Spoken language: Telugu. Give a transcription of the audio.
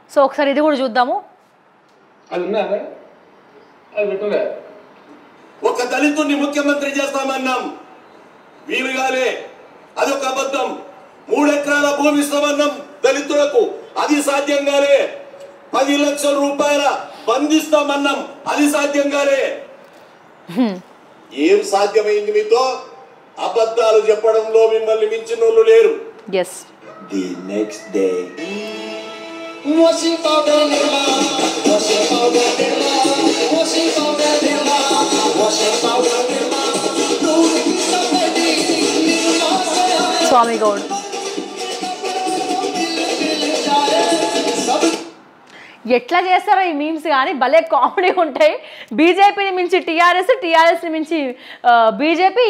సో ఒకసారి ఇది కూడా చూద్దాము అది ఉన్నారా అది పెట్టలే ఒక దళితుడిని ముఖ్యమంత్రి చేస్తామన్నాం వీలుగానే అది ఒక అబద్ధం మూడెకరాల భూమి ఇస్తామన్నాం దళితులకు అది సాధ్యంగానే పది లక్షల రూపాయల బంధిస్తామన్నాం అది సాధ్యంగానే ఏం సాధ్యమైంది మీతో అబద్ధాలు చెప్పడంలో మిమ్మల్ని మించిన వాళ్ళు లేరు yes the next day Washing powder Nirma, washing powder Nirma, washing powder Nirma, washing powder Nirma. दूध की सफेदी Nirma से आए స్వామి గౌడ్ सब ఎట్లా చేస్తారో ఈ మీమ్స్ కానీ భలే కామెడీ ఉంటాయి బీజేపీని మించి టీఆర్ఎస్ టీఆర్ఎస్ని మించి బీజేపీ